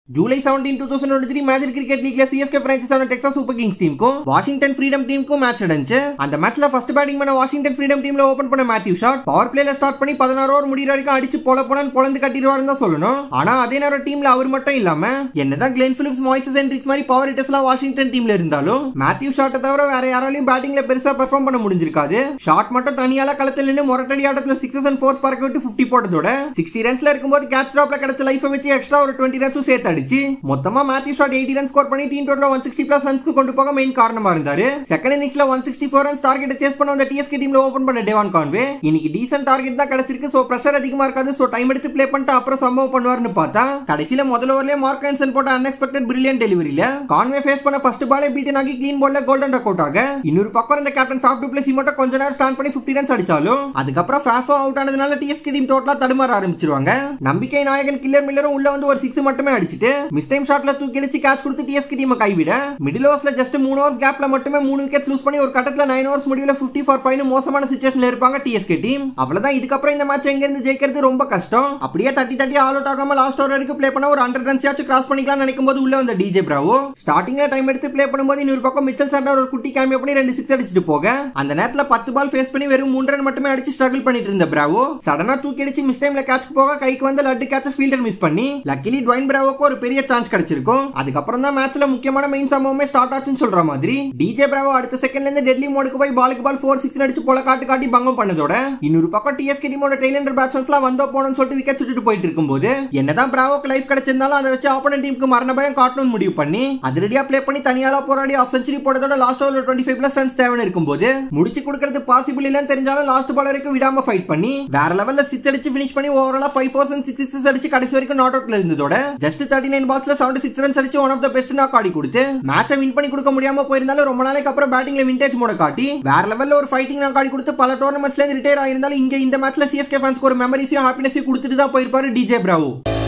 July seventeen two thousand twenty three major cricket லீக்ல CSK பிரான்சைஸான Texas Super Kings டீமுக்கும் Washington Freedom டீமுக்கும் match நடந்துச்சு அந்த மேட்ச்ல ஃபர்ஸ்ட் பேட்டிங் பண்ண வாஷிங்டன் ஃப்ரீடம் டீம்ல ஓபன் பண்ண மேத்யூ ஷாட் பவர் பிளேல ஸ்டார்ட் பண்ணி பதினாறு ஓவர் முடிகிற வரைக்கும் அடிச்சு போல போனு பொழந்து கட்டிடுவாருன்னு தான் சொல்லணும் ஆனா அதே நேரம் டீம்ல அவர் மட்டும் இல்லாம என்னதான் கிளென் பிலிப்ஸ் மாய்ஸஸ் என்ட்ரிக்ஸ் மாதிரி பவர் ஹிட்டர்ஸ்லாம் வாஷிங்டன் டீம்ல இருந்தாலும் மேத்யூ ஷாட்டை தவிர வேற யாராலையும் பேட்டிங்ல பெருசா பெர்ஃபார்ம் பண்ண முடிஞ்சிருக்காது ஷாட் மட்டும் தனியால களத்தில் நின்று மொரட்டடி ஆட்டத்துல சிக்ஸஸ் அண்ட் ஃபோர்ஸ் பறக்க விட்டு 50 போட்டதோட சிக்ஸ்டி ரன்ஸ்ல இருக்கும்போது கேட்ச் ட்ராப்ல கிடைச்ச லைஃபை வச்சு எக்ஸ்ட்ரா ஒரு டுவெண்ட்டி ரன்ஸும் சேர்த்து அடிச்சு மொத்தமா Matthew Short eighty run score பண்ணி team total one sixty plus ரன்ஸ்க்கு கொண்டு போக மெயின் காரணமா இருந்தாரு செகண்ட் இன்னிங்ஸ்ல one sixty four runs target chase பண்ண வந்த டிஎஸ்கே டீம்ல ஓபன் பண்ண டேவான் கான்வே இன்னைக்கு டீசன்ட் டார்கெட் தான் கிடைச்சிருக்கு சோ பிரஷர் அதிகமா இருக்காது சோ டைம் எடுத்து ப்ளே பண்ணிட்டு அப்புறம் சம்பவம் பண்ணுவாருன்னு பார்த்தா கடைசியில முதல் ஓவர்லயே மார்க் ஹான்சன் போட்ட அன்எக்ஸ்பெக்டட் பிரில்லியன் டெலிவரியில கான்வே ஃபேஸ் பண்ண ஃபர்ஸ்ட் பாலே பீட்டன் ஆகி க்ளீன் பால்ல கோல்டன் டக் அவுட் ஆக இன்னொரு பக்கம் இந்த கேப்டன் சாஃப்ட் பிளேசி மட்டும் கொஞ்ச நேரம் ஸ்டாண்ட் பண்ணி 50 ரன்ஸ் அடிச்சாலும் அதுக்கப்புறம் ஃபேஃபோ அவுட் ஆனதுனால டிஎஸ்கே டீம் டோட்டலா தடுமாற ஆரம்பிச்சிருவாங்க நம்பிக்கை நாயகன் கில்லர் மில்லரும் உள்ள வந்து ஒரு சிக்ஸ் மட்டுமே அடிச்சிட்டு மிஸ் டைம் ஷாட்ல தூக்கி அடிச்சு கேட்ச் கொடுத்து டிஎஸ்கே டீமை கைவிட மிடில் ஓவர்ஸ்ல ஜஸ்ட் மூணு ஓவர்ஸ் கேப்ல மட்டுமே மூணு விக்கெட்ஸ் லூஸ் பண்ணி ஒரு கட்டத்துல நைன் ஓவர்ஸ் முடிவுல 50 ஃபார் ஃபைவ் மோசமான சுச்சுவேஷன்ல இருப்பாங்க டிஎஸ்கே டீம் அவ்வளவுதான் இதுக்கப்புறம் இந்த மேட்ச் எங்க இருந்து ஜெயிக்கிறது ரொம்ப கஷ்டம் அப்படியே தட்டி தட்டி ஆல் அவுட் ஆகாம லாஸ்ட் ஓவர் வரைக்கும் ப்ளே பண்ண ஒரு ஹண்ட்ரட் ரன்ஸ் ஆச்சு கிராஸ் பண்ணிக்கலாம் நினைக்கும் போது உள்ள வந்த டிஜே பிராவோ ஸ்டார்டிங்ல டைம் எடுத்து ப்ளே பண்ணும்போது இன்னொரு பக்கம் மிச்சல் சாண்டர் ஒரு குட்டி கேமியோ பண்ணி ரெண்டு சிக்ஸ் அடிச்சுட்டு போக அந்த நேரத்துல பத்து பால் ஃபேஸ் பண்ணி வெறும் மூன்று ரன் மட்டுமே அடிச்சு ஸ்ட்ரகிள் பண்ணிட்டு இருந்த பிராவோ சடனா தூக்கி அடிச்சு மிஸ் டைம்ல கேட்ச் போக கைக்கு வந்து லட்டு கேட்ச் ஃபீல்டர் மிஸ் பண்ணி லக்கிலி டுவைன் பிராவோக்கு ஒரு பெரிய சான்ஸ் கிடைச்சிருக்கும் அதுக்கப்புறம் தான் மேட்ச்ல முக்கியமான மெயின் சம்பவமே ஸ்டார்ட் ஆச்சுன்னு சொல்ற மாதிரி டிஜே பிராவோ அடுத்த செகண்ட்ல இருந்து டெட்லி மோடுக்கு போய் பாலுக்கு பால் ஃபோர் சிக்ஸ் அடிச்சு போல காட்டு காட்டி பங்கம் பண்ணதோட இன்னொரு பக்கம் டிஎஸ்கே டீமோட டெய்லண்டர் பேட்ஸ்மேன்ஸ்லாம் வந்தோ போனோம்னு சொல்லிட்டு விக்கெட் சுட்டுட்டு போயிட்டு இருக்கும்போது என்னதான் பிராவோக்கு லைஃப் கிடைச்சிருந்தாலும் அதை வச்சு ஆப்போனன்ட் டீமுக்கு மரண பயம் காட்டணும்னு முடிவு பண்ணி அதிரடியா ப்ளே பண்ணி தனியால போராடி ஆஃப் செஞ்சுரி போட்டதோட last over twenty five plus runs தேவைன்னு இருக்கும்போது முடிச்சு கொடுக்கறது பாசிபிள் இல்லைன்னு தெரிஞ்சாலும் லாஸ்ட் பால் வரைக்கும் விடாம ஃபைட் பண்ணி வேற லெவல்ல சிக்ஸ் அடிச்சு ஃபினிஷ் பண்ணி ஓவராலா five fours and six six அடிச்சு கடைசி வரைக்கும் நாட் அவுட்ல இருந்ததோட ஜஸ்ட் தேர்ட்டி நைன் பால்ஸ்ல செவன்டி சிக்ஸ் ரன்ஸ் அடிச்சு one of the best knock ஆடி கொடுத்து மேட்சை வின் பண்ணி கொடுக்க முடியாம போயிருந்தாலும் ரொம்ப நாளைக்கு அப்புறம் பேட்டிங்ல விண்டேஜ் மோட காட்டி வேற லெவல்ல ஒரு ஃபைட்டிங் நாக் ஆடி கொடுத்து பல டோர்னமெண்ட்ஸ்ல இருந்து ரிட்டையர் ஆயிருந்தாலும் இங்க இந்த மேட்ச்ல சிஎஸ்கே ஃபேன்ஸ்க்கு ஒரு மெமரிஸையும் ஹாப்பினஸையும் கொடுத்துட்டு தான் போயிருப்பாரு டிஜே பிராவோ